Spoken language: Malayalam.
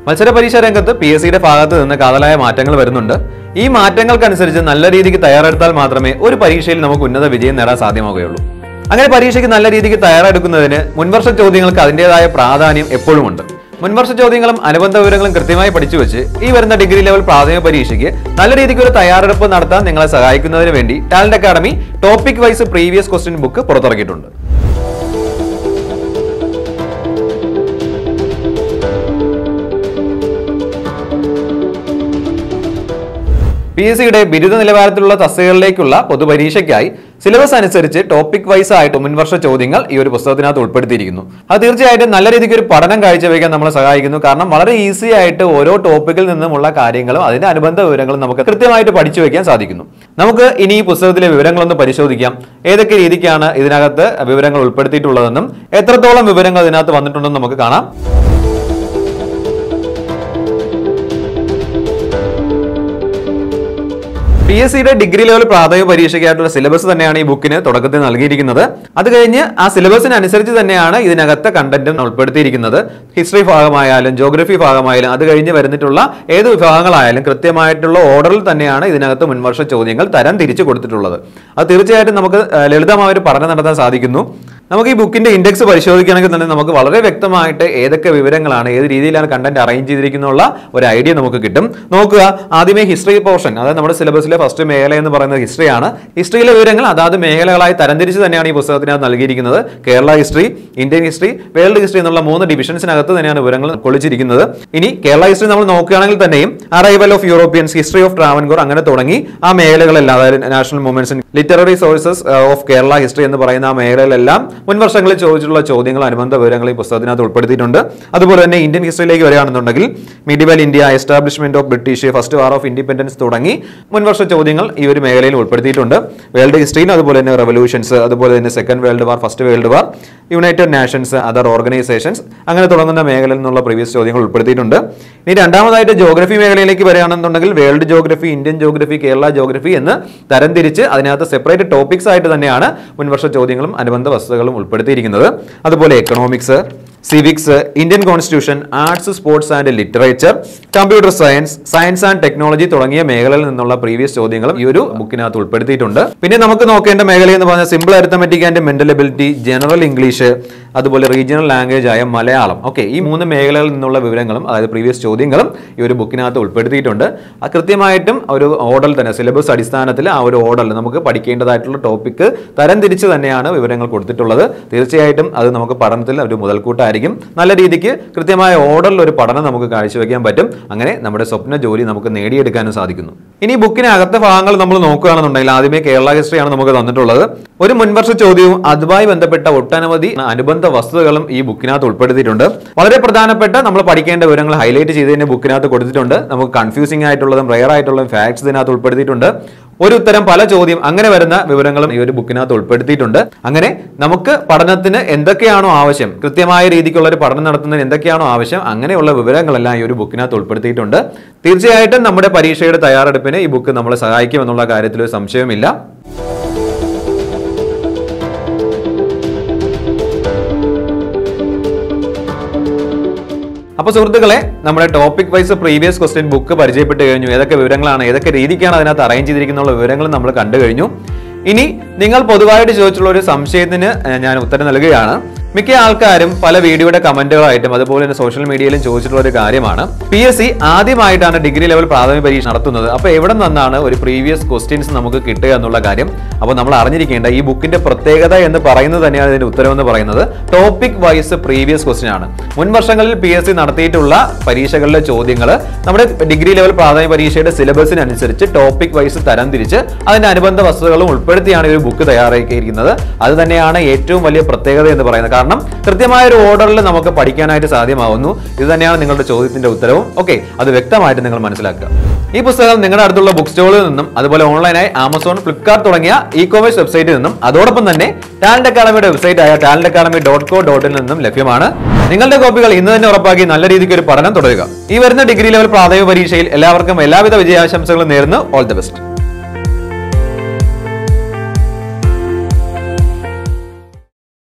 മത്സര പരീക്ഷാ രംഗത്ത് പി എസ് സിയുടെ ഭാഗത്ത് നിന്ന് കാതലായ മാറ്റങ്ങൾ വരുന്നുണ്ട് ഈ മാറ്റങ്ങൾക്കനുസരിച്ച് നല്ല രീതിക്ക് തയ്യാറെടുത്താൽ മാത്രമേ ഒരു പരീക്ഷയിൽ നമുക്ക് ഉന്നത വിജയം നേടാൻ സാധ്യമാവുകയുള്ളൂ അങ്ങനെ പരീക്ഷയ്ക്ക് നല്ല രീതിക്ക് തയ്യാറെടുക്കുന്നതിന് മുൻവർഷ ചോദ്യങ്ങൾക്ക് അതിൻ്റെതായ പ്രാധാന്യം എപ്പോഴും ഉണ്ട് മുൻവർഷ ചോദ്യങ്ങളും അനുബന്ധ വിവരങ്ങളും കൃത്യമായി പഠിച്ചു വെച്ച് ഈ വരുന്ന ഡിഗ്രി ലെവൽ പ്രാഥമിക പരീക്ഷയ്ക്ക് നല്ല രീതിക്ക് ഒരു തയ്യാറെടുപ്പ് നടത്താൻ നിങ്ങളെ സഹായിക്കുന്നതിന് വേണ്ടി talent academy topic wise previous question book പുറത്തിറക്കിയിട്ടുണ്ട് പി എസ് സിയുടെ ബിരുദ നിലവാരത്തിലുള്ള തസ്തികകളിലേക്കുള്ള പൊതുപരീക്ഷയ്ക്കായി സിലബസ് അനുസരിച്ച് ടോപ്പിക് വൈസ് ആയിട്ട് മുൻവർഷ ചോദ്യങ്ങൾ ഈ ഒരു പുസ്തകത്തിനകത്ത് ഉൾപ്പെടുത്തിയിരിക്കുന്നു അത് തീർച്ചയായിട്ടും നല്ല രീതിക്ക് ഒരു പഠനം കാഴ്ചവെക്കാൻ നമ്മളെ സഹായിക്കുന്നു കാരണം വളരെ ഈസി ആയിട്ട് ഓരോ ടോപ്പിക്കിൽ നിന്നുമുള്ള കാര്യങ്ങളും അതിന്റെ അനുബന്ധ വിവരങ്ങളും നമുക്ക് കൃത്യമായിട്ട് പഠിച്ചു വെക്കാൻ സാധിക്കുന്നു നമുക്ക് ഇനി ഈ പുസ്തകത്തിലെ വിവരങ്ങളൊന്ന് പരിശോധിക്കാം ഏതൊക്കെ രീതിക്കാണ് ഇതിനകത്ത് വിവരങ്ങൾ ഉൾപ്പെടുത്തിയിട്ടുള്ളതെന്നും എത്രത്തോളം വിവരങ്ങൾ ഇതിനകത്ത് വന്നിട്ടുണ്ടെന്നും നമുക്ക് കാണാം പി എസ് സിയുടെ ഡിഗ്രി ലെവൽ പ്രാഥമിക പരീക്ഷയ്ക്കായിട്ടുള്ള സിലബസ് തന്നെയാണ് ഈ ബുക്കിന് തുടക്കത്തിൽ നൽകിയിരിക്കുന്നത് അത് കഴിഞ്ഞ് ആ സിലബസിനനുസരിച്ച് തന്നെയാണ് ഇതിനകത്തെ കണ്ടന്റും ഉൾപ്പെടുത്തിയിരിക്കുന്നത് ഹിസ്റ്ററി ഭാഗമായാലും ജോഗ്രഫി ഭാഗമായാലും അത് കഴിഞ്ഞ് വരുന്നിട്ടുള്ള ഏത് വിഭാഗങ്ങളായാലും കൃത്യമായിട്ടുള്ള ഓർഡറിൽ തന്നെയാണ് ഇതിനകത്ത് മുൻവർഷ ചോദ്യങ്ങൾ തരം തിരിച്ചു കൊടുത്തിട്ടുള്ളത് അത് തീർച്ചയായിട്ടും നമുക്ക് ആ, ലളിതമായ ഒരു പഠനം നടത്താൻ സാധിക്കുന്നു നമുക്ക് ഈ ബുക്കിന്റെ ഇൻഡെക്സ് പരിശോധിക്കുകയാണെങ്കിൽ തന്നെ നമുക്ക് വളരെ വ്യക്തമായിട്ട് ഏതൊക്കെ വിവരങ്ങളാണ് ഏത് രീതിയിലാണ് കണ്ടന്റ് അറേഞ്ച് ചെയ്തിരിക്കുന്നുള്ള ഒരു ഐഡിയ നമുക്ക് കിട്ടും നോക്കുക ആദ്യമേ ഹിസ്റ്ററി പോർഷൻ അതായത് നമ്മുടെ സിലബസിലെ ഫസ്റ്റ് മേഖല എന്ന് പറയുന്നത് ഹിസ്റ്ററിയാണ് ഹിസ്റ്ററിയിലെ വിവരങ്ങൾ അതാത് മേഖലകളായി തരംതിരിച്ച് തന്നെയാണ് ഈ പുസ്തകത്തിനകത്ത് നൽകിയിരിക്കുന്നത് Kerala history Indian history world history എന്നുള്ള മൂന്ന് ഡിവിഷൻസിനകത്ത് തന്നെയാണ് വിവരങ്ങൾ കൊള്ളിച്ചിരിക്കുന്നത് ഇനി കേരള ഹിസ്റ്ററി നമ്മൾ നോക്കുകയാണെങ്കിൽ തന്നെയും arrival of Europeans history of Travancore അങ്ങനെ തുടങ്ങി ആ മേഖലകളെല്ലാം അതായത് national movements literary sources of Kerala history എന്ന് പറയുന്ന ആ മേഖലയിലെല്ലാം മുൻ വർഷങ്ങളിൽ ചോദിച്ചിട്ടുള്ള ചോദ്യങ്ങൾ അനുബന്ധ വിവരങ്ങൾ ഈ പുസ്തകത്തിനകത്ത് ഉൾപ്പെടുത്തിയിട്ടുണ്ട് അതുപോലെ തന്നെ ഇന്ത്യൻ ഹിസ്റ്ററിയിലേക്ക് വരികയാണെന്നുണ്ടെങ്കിൽ medieval India establishment of British first war of independence തുടങ്ങി മുൻവർഷ ചോദ്യങ്ങൾ ഈ ഒരു മേഖലയിൽ ഉൾപ്പെടുത്തിയിട്ടുണ്ട് വേൾഡ് ഹിസ്റ്ററിയിൽ അതുപോലെ തന്നെ റെവല്യൂഷൻസ് അതുപോലെ തന്നെ second world war first world war United Nations other organisations അങ്ങനെ തുടങ്ങുന്ന മേഖലയിൽ നിന്നുള്ള പ്രീവിയസ് ചോദ്യങ്ങൾ ഉൾപ്പെടുത്തിയിട്ടുണ്ട് ഇനി രണ്ടാമതായിട്ട് ജോഗ്രഫി മേഖലയിലേക്ക് വരികയാണെന്നുണ്ടെങ്കിൽ world geography Indian geography Kerala geography എന്ന് തരംതിരിച്ച് അതിനകത്ത് സെപ്പറേറ്റ് ടോപ്പിക്സ് ആയിട്ട് തന്നെയാണ് മുൻവർഷ ചോദ്യങ്ങളും അനുബന്ധ വസ്തുതകളും ഉൾപ്പെടുത്തിയിരിക്കുന്നത് അതുപോലെ economics civics Indian constitution arts sports and literature computer science science and technology തുടങ്ങിയ മേഖലയിൽ നിന്നുള്ള പ്രീവിയസ് ചോദ്യങ്ങളും ഈ ഒരു ബുക്കിനകത്ത് ഉൾപ്പെടുത്തിയിട്ടുണ്ട് പിന്നെ നമുക്ക് നോക്കേണ്ട മേഖല എന്ന് പറഞ്ഞാൽ simple arithmetic and mental ability general English അതുപോലെ റീജിയണൽ ലാംഗ്വേജ് ആയ മലയാളം ഓക്കെ ഈ മൂന്ന് മേഖലകളിൽ നിന്നുള്ള വിവരങ്ങളും അതായത് പ്രീവിയസ് ചോദ്യങ്ങളും ഈ ഒരു ബുക്കിനകത്ത് ഉൾപ്പെടുത്തിയിട്ടുണ്ട് ആ കൃത്യമായിട്ടും ഒരു ഓർഡറിൽ തന്നെ സിലബസ് അടിസ്ഥാനത്തിൽ ആ ഒരു ഓർഡറിൽ നമുക്ക് പഠിക്കേണ്ടതായിട്ടുള്ള ടോപ്പിക്ക് തരംതിരിച്ച് തന്നെയാണ് വിവരങ്ങൾ കൊടുത്തിട്ടുള്ളത് തീർച്ചയായിട്ടും അത് നമുക്ക് പഠനത്തിൽ ഒരു മുതൽക്കൂട്ടായിരിക്കും നല്ല രീതിക്ക് കൃത്യമായ ഓർഡറിൽ ഒരു പഠനം നമുക്ക് കാഴ്ചവെക്കാൻ പറ്റും അങ്ങനെ നമ്മുടെ സ്വപ്ന ജോലി നമുക്ക് നേടിയെടുക്കാനും സാധിക്കുന്നു ഇനി ബുക്കിനകത്തെ ഭാഗങ്ങൾ നമ്മൾ നോക്കുകയാണെന്നുണ്ടെങ്കിൽ ആദ്യമേ കേരള ഹിസ്റ്ററിയാണ് നമുക്ക് തന്നിട്ടുള്ളത് ഒരു മുൻവർഷ ചോദ്യവും അതുമായി ബന്ധപ്പെട്ട ഒട്ടനവധി അനുബന്ധ വസ്തുതകളും ഈ ബുക്കിനകത്ത് ഉൾപ്പെടുത്തിയിട്ടുണ്ട് വളരെ പ്രധാനപ്പെട്ട നമ്മൾ പഠിക്കേണ്ട വിവരങ്ങൾ ഹൈലൈറ്റ് ചെയ്തതിന്റെ ബുക്കിനകത്ത് കൊടുത്തിട്ടുണ്ട് നമുക്ക് കൺഫ്യൂസിംഗ് ആയിട്ടുള്ളതും റയർ ആയിട്ടുള്ളതും ഫാക്ട്സ് ഇതിനകത്ത് ഉൾപ്പെടുത്തിയിട്ടുണ്ട് ഒരു ഉത്തരം പല ചോദ്യം അങ്ങനെ വരുന്ന വിവരങ്ങളും ഈ ഒരു ബുക്കിനകത്ത് ഉൾപ്പെടുത്തിയിട്ടുണ്ട് അങ്ങനെ നമുക്ക് പഠനത്തിന് എന്തൊക്കെയാണോ ആവശ്യം കൃത്യമായ രീതിക്കുള്ള ഒരു പഠനം നടത്തുന്നതിന് എന്തൊക്കെയാണോ ആവശ്യം അങ്ങനെയുള്ള വിവരങ്ങളെല്ലാം ഈ ഒരു ബുക്കിനകത്ത് ഉൾപ്പെടുത്തിയിട്ടുണ്ട് തീർച്ചയായിട്ടും നമ്മുടെ പരീക്ഷയുടെ തയ്യാറെടുപ്പിന് ഈ ബുക്ക് നമ്മളെ സഹായിക്കും എന്നുള്ള കാര്യത്തിൽ ഒരു സംശയമില്ല അപ്പൊ സുഹൃത്തുക്കളെ നമ്മുടെ topic wise previous question book പരിചയപ്പെട്ട് കഴിഞ്ഞു ഏതൊക്കെ വിവരങ്ങളാണ് ഏതൊക്കെ രീതിക്കാണ് അതിനകത്ത് അറേഞ്ച് ചെയ്തിരിക്കുന്ന വിവരങ്ങൾ നമ്മൾ കണ്ടു കഴിഞ്ഞു ഇനി നിങ്ങൾ പൊതുവായിട്ട് ചോദിച്ചുള്ള ഒരു സംശയത്തിന് ഏഹ്, ഞാൻ ഉത്തരം നൽകുകയാണ് മിക്ക ആൾക്കാരും പല വീഡിയോയുടെ കമന്റുകളായിട്ടും അതുപോലെ തന്നെ സോഷ്യൽ മീഡിയയിലും ചോദിച്ചിട്ടുള്ള ഒരു കാര്യമാണ് പി എസ് സി ആദ്യമായിട്ടാണ് ഡിഗ്രി ലെവൽ പ്രാഥമിക പരീക്ഷ നടത്തുന്നത് അപ്പോൾ എവിടെ നിന്നാണ് ഒരു പ്രീവിയസ് ക്വസ്റ്റ്യൻസ് നമുക്ക് കിട്ടുക എന്നുള്ള കാര്യം അപ്പോൾ നമ്മൾ അറിഞ്ഞിരിക്കേണ്ട ഈ ബുക്കിന്റെ പ്രത്യേകത എന്ന് പറയുന്നത് തന്നെയാണ് ഇതിന്റെ ഉത്തരം എന്ന് പറയുന്നത് ടോപ്പിക് വൈസ് പ്രീവിയസ് ക്വസ്റ്റ്യൻ ആണ് മുൻ വർഷങ്ങളിൽ പി എസ് സി നടത്തിയിട്ടുള്ള പരീക്ഷകളിലെ ചോദ്യങ്ങൾ നമ്മുടെ ഡിഗ്രി ലെവൽ പ്രാഥമിക പരീക്ഷയുടെ സിലബസിനനുസരിച്ച് ടോപ്പിക് വൈസ് തരംതിരിച്ച് അതിന്റെ അനുബന്ധ വസ്തുതകളും ഉൾപ്പെടുത്തിയാണ് ഈ ഒരു ബുക്ക് തയ്യാറാക്കിയിരിക്കുന്നത് അത് തന്നെയാണ് ഏറ്റവും വലിയ പ്രത്യേകത എന്ന് പറയുന്നത് കാരണം കൃത്യമായ ഒരു ഓർഡറിൽ നമുക്ക് പഠിക്കാനായിട്ട് സാധ്യമാവുന്നു ഇത് തന്നെയാണ് നിങ്ങളുടെ ചോദ്യത്തിന്റെ ഉത്തരവും ഓക്കെ അത് വ്യക്തമായിട്ട് നിങ്ങൾ മനസ്സിലാക്കുക ഈ പുസ്തകം നിങ്ങളുടെ അടുത്തുള്ള ബുക്ക് സ്റ്റോളിൽ നിന്നും അതുപോലെ ഓൺലൈനായി ആമസോൺ ഫ്ലിപ്കാർട്ട് തുടങ്ങിയ ഇ കോമേഴ്സ് വെബ്സൈറ്റിൽ നിന്നും അതോടൊപ്പം തന്നെ ടാലന്റ് അക്കാഡമിയുടെ വെബ്സൈറ്റ് ആയ ടാലന്റ് അക്കാഡമി ഡോട്ട് കോ ഡോട്ടിൽ നിന്നും ലഭ്യമാണ് നിങ്ങളുടെ കോപ്പികൾ ഇന്ന് തന്നെ ഉറപ്പാക്കി നല്ല രീതിക്ക് ഒരു പഠനം തുടരുക ഈ വരുന്ന ഡിഗ്രി ലെവൽ പ്രാഥമിക പരീക്ഷയിൽ എല്ലാവർക്കും എല്ലാവിധ വിജയാശംസകളും നേർന്ന് ഓൾ ദി ബെസ്റ്റ്